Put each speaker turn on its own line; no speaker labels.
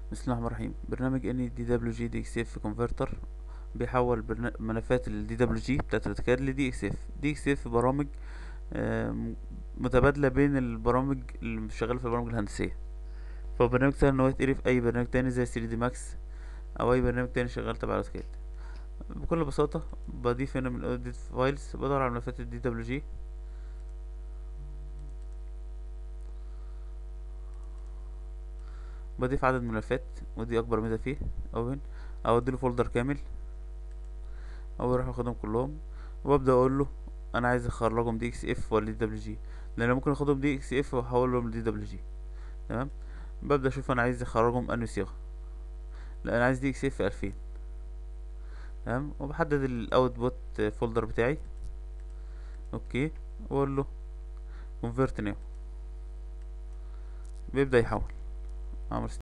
بسم الله الرحمن الرحيم برنامج ان دي دبليو جي دي اكس اف كونفرتر بيحول برنا... ملفات الدي دبليو جي بتاعت الاوتوكاد لدي اكس اف دي اكس اف برامج آم، متبادلة بين البرامج اللي شغالة في البرامج الهندسية فهو برنامج سهل ان هو يتقري في اي برنامج تاني زي 3 دي ماكس او اي برنامج تاني شغال تبع الاوتوكاد بكل بساطة بضيف هنا من اوديت فايلز بدور على ملفات الدي دبليو جي بضيف عدد ملفات ودي اكبر ميزة فيه اوبن او اديله فولدر كامل او اروح اخدهم كلهم وابدا اقول له انا عايز اخرجهم دي اكس اف ولا دي دبليو جي لان ممكن اخدهم دي اكس اف واحولهم لدي دبليو جي تمام ببدا اشوف انا عايز اخرجهم انهي صيغه لا انا عايز دي اكس اف 2000 تمام وبحدد الاوتبوت فولدر بتاعي اوكي واقول له convert now بيبدا يحول عمل